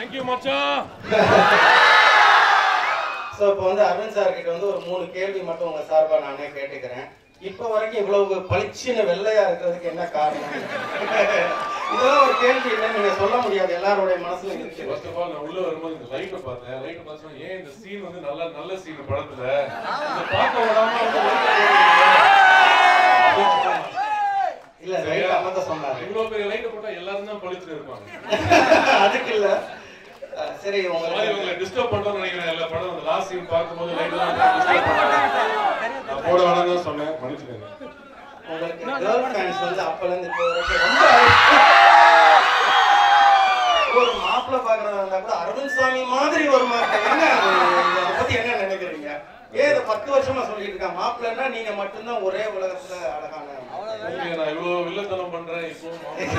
Thank you மச்சான் so இப்போ வந்து அரவிந்த் சார் கிட்ட வந்து ஒரு மூணு கேள்வி மட்டும் உங்க சார்பா நானே கேட்டுக்கிறேன் இப்போ வரைக்கும் இவ்வளவு பளிச்சுன்னு வெள்ளையா இருக்கிறதுக்கு என்ன காரணம் இதெல்லாம் ஒரு கேள்வி இல்லை நீங்க சொல்ல முடியாது எல்லாருடைய மனசுல இருக்கு ஃபர்ஸ்ட் ஆஃப் ஆல் நான் உள்ள வரும்போது இந்த லைட்டை பார்த்தேன் லைட்டை பார்த்தா ஏன் இந்த சீன் வந்து நல்ல நல்ல சீன் படத்துல இதை பார்க்க விடாம வந்து light போடுறீங்க. இல்ல ரைட் அம்மத்த சொன்னாரு இவ்வளவு பெரிய லைட்டை போட்டா எல்லாரும் தான் பளிச்சுட்டு இருப்பாங்க அதுக்கு இல்ல அஹ் சரி இந்த மாதிரி உங்களுக்கு உங்களை டிஸ்டர்ப் பண்றோம்னு நினைக்கிறேன் எல்லா படம் அந்த லாஸ்ட் சீன் பார்க்கும்போது லைட் தான் டிஸ்டர்ப் பண்ணாங்க நான் போட வேணாம்னு தான் சொன்னேன் மன்னிச்சுக்கோங்க உங்களுக்கு கேர்ள் ஃபேன்ஸ் வந்து அப்பல இருந்து இப்போ வரைக்கும் ரொம்ப ஒரு மாப்பிள்ளை பாக்குறதா இருந்தா கூட அரவிந்த் சாமி மாதிரி ஒரு மாப்பிள்ளை என்ன அது? அதை பத்தி என்ன நினைக்கிறீங்க ஏன் இதை பத்து வருஷமா சொல்லிட்டு இருக்கேன் மாப்பிள்ளைன்னா நீங்க மட்டும்தான் ஒரே உலகத்துல அழகான இல்லைங்க, நான் இவ்வளவு வில்லத்தனம் பண்றேன் இப்போ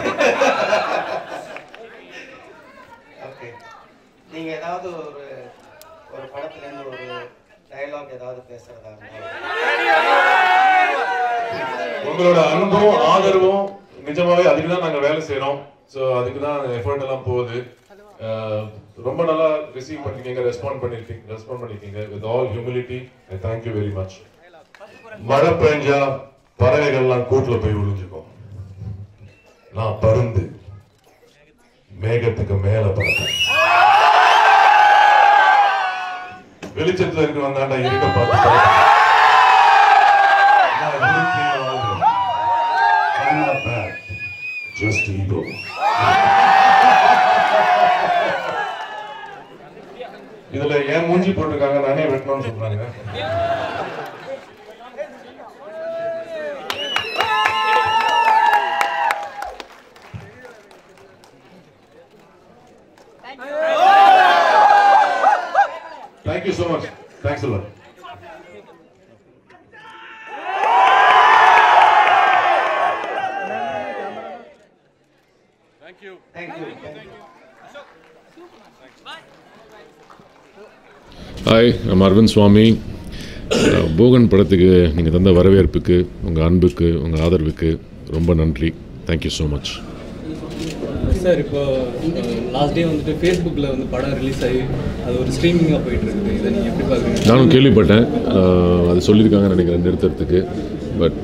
ஓகே நீங்க ஏதாவது ஒரு ஒரு படத்துல இருந்து ஒரு டயலாக் ஏதாவது பேசுறதா இருந்தா உங்களோட அன்பும் ஆதரவும் நிஜமாவே அதுக்கு தான் நாங்க வேலை செய்றோம் ஸோ அதுக்கு தான் எஃபர்ட் எல்லாம் போகுது அஹ், ரொம்ப நல்லா ரிசீவ் பண்ணிருக்கீங்க ரெஸ்பாண்ட் பண்ணிருக்கீங்க ரெஸ்பாண்ட் பண்ணிருக்கீங்க with all humility I thank you very much மழை பெஞ்சா பறவைகள்லாம் கூட்டுல போய் விழுந்துக்கும் நான் பருந்து மேகத்துக்கு மேல பறப்பேன் வெளிச்சத்துல இருக்கு வந்தாண்டா இருக்க பார்த்து பறப்பேன். நான் இருட்டிலே வாழ்றேன். I'm not bad, just evil. இதுல ஏன் மூஞ்சி போட்டிருக்காங்க நானே வெட்டணும்னு சொல்றாங்க Thank you so much. Thanks a lot. Thank you thank you hi I'm Arvind Swamy ah, Bogan படத்துக்கு நீங்கள் தந்த வரவேற்புக்கு உங்கள் அன்புக்கு உங்கள் ஆதரவுக்கு ரொம்ப நன்றி தேங்க்யூ ஸோ மச் சார் இப்போ லாஸ்ட் டே வந்துட்டு ஃபேஸ்புக்கில் வந்து படம் ரிலீஸ் ஆகி அது ஒரு ஸ்ட்ரீமிங்காக போயிட்டு இருக்குது இதை நீங்கள் எப்படி பார்க்குறீங்க நானும் கேள்விப்பட்டேன் அஹ், அது சொல்லியிருக்காங்கன்னு நினைக்கிறேன் நிறுத்துறதுக்கு பட்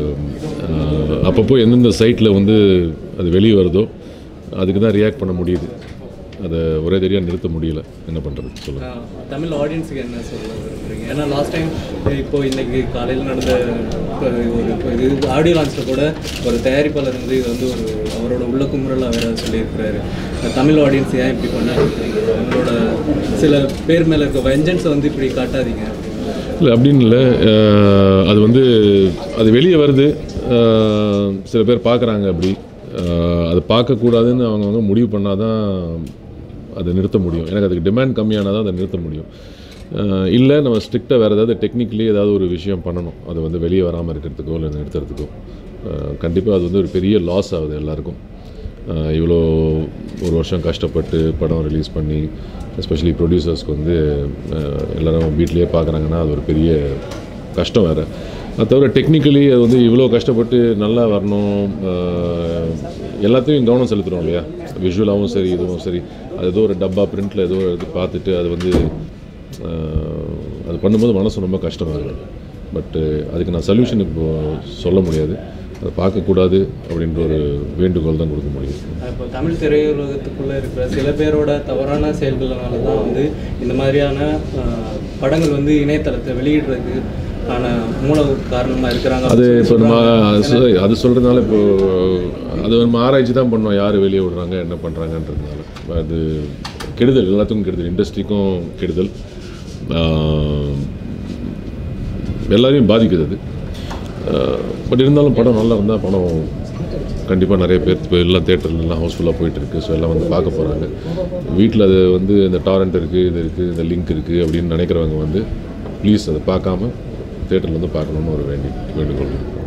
அப்பப்போ எந்தெந்த சைட்டில் வந்து அது வெளியே வருதோ அதுக்கு தான் ரியாக்ட் பண்ண முடியுது அதை ஒரே தெரியாக நிறுத்த முடியல என்ன பண்ணுறது சொல்லுங்கள் ஆஹ், தமிழ் ஆடியன்ஸுக்கு என்ன சொல்ல விரும்புறீங்க ஏன்னா லாஸ்ட் டைம் இப்போ இன்னைக்கு காலையில் நடந்த இப்போ ஒரு இப்போ இது ஆடியோ லான்ச்சில் கூட ஒரு தயாரிப்பாளர் வந்து இது வந்து ஒரு அவரோட உள்ள குமுறலாக வேற சொல்லியிருக்கிறாரு இந்த தமிழ் ஆடியன்ஸ் ஏன் இப்படி பண்ணாங்க உங்களோட சில பேர் மேலே இருக்க வெஞ்சன்ஸை வந்து இப்படி காட்டாதீங்க இல்லை அப்படின்னு இல்லை அஹ், அது வந்து அது வெளியே வருது அஹ், சில பேர் பார்க்குறாங்க அப்படி அஹ், அது பார்க்கக்கூடாதுன்னு அவங்க வந்து முடிவு பண்ணால் தான் அதை நிறுத்த முடியும் எனக்கு அதுக்கு டிமாண்ட் கம்மியானால் தான் அதை நிறுத்த முடியும் இல்லை நம்ம ஸ்ட்ரிக்டாக வேறு ஏதாவது டெக்னிக்கலி ஏதாவது ஒரு விஷயம் பண்ணணும் அது வந்து வெளியே வராமல் இருக்கிறதுக்கோ இல்லை நிறுத்துறதுக்கோ கண்டிப்பாக அது வந்து ஒரு பெரிய லாஸ் ஆகுது எல்லாருக்கும் அஹ் இவ்வளோ ஒரு வருஷம் கஷ்டப்பட்டு படம் ரிலீஸ் பண்ணி எஸ்பெஷலி ப்ரொடியூசர்ஸ்க்கு வந்து அஹ் எல்லாரும் வீட்லேயே பார்க்குறாங்கன்னா அது ஒரு பெரிய கஷ்டம் வேறு அது தவிர டெக்னிக்கலி அது வந்து இவ்வளோ கஷ்டப்பட்டு நல்லா வரணும் அஹ் எல்லாத்தையும் கவனம் செலுத்துகிறோம் இல்லையா விஷுவலாகவும் சரி இதுவும் சரி அது ஏதோ ஒரு டப்பா பிரிண்டில் ஏதோ இது பார்த்துட்டு அது வந்து அஹ் அது பண்ணும்போது மனசு ரொம்ப கஷ்டமாக இருக்குது பட்டு அதுக்கு நான் சொல்யூஷன் இப்போ சொல்ல முடியாது அதை பார்க்கக்கூடாது அப்படின்ற ஒரு வேண்டுகோள் தான் கொடுக்க முடியும் இப்போ தமிழ் திரையுலகத்துக்குள்ளே இருக்கிற சில பேரோட தவறான செயல்கள்னால தான் வந்து இந்த மாதிரியான ஆஹ், படங்கள் வந்து இணையதளத்தை வெளியிடுறதுக்கு ஆன மூல காரணமாக இருக்கிறாங்க அது அப்படின்னு இப்போ நம்ம அது சொல்றாங்க. சொ- அது சொல்கிறதுனால இப்போ அது நம்ம ஆராய்ச்சி தான் பண்ணோம் யார் வெளியே விடுறாங்க என்ன பண்ணுறாங்கன்றதுனால அது கெடுதல் எல்லாத்துக்கும் கெடுதல் இண்டஸ்ட்ரிக்கும் கெடுதல் ஆஹ், எல்லாரையும் பாதிக்குது அது பட் இருந்தாலும் படம் நல்லா இருந்தால் படம் கண்டிப்பாக நிறைய பேர் இப்போ எல்லாம் தேட்டர்ல எல்லாம் ஹவுஸ்ஃபுல்லாக போயிட்டு இருக்கு ஸோ எல்லாம் வந்து பார்க்க போகிறாங்க வீட்டில் அது வந்து இந்த டாரண்ட் இருக்குது இது இருக்குது இந்த லிங்க் இருக்குது அப்படின்னு நினைக்கிறவங்க வந்து ப்ளீஸ் அதை பார்க்காம தேட்டரில் வந்து பார்க்கணுன்னு ஒரு வேண்டி வேண்டுகோள்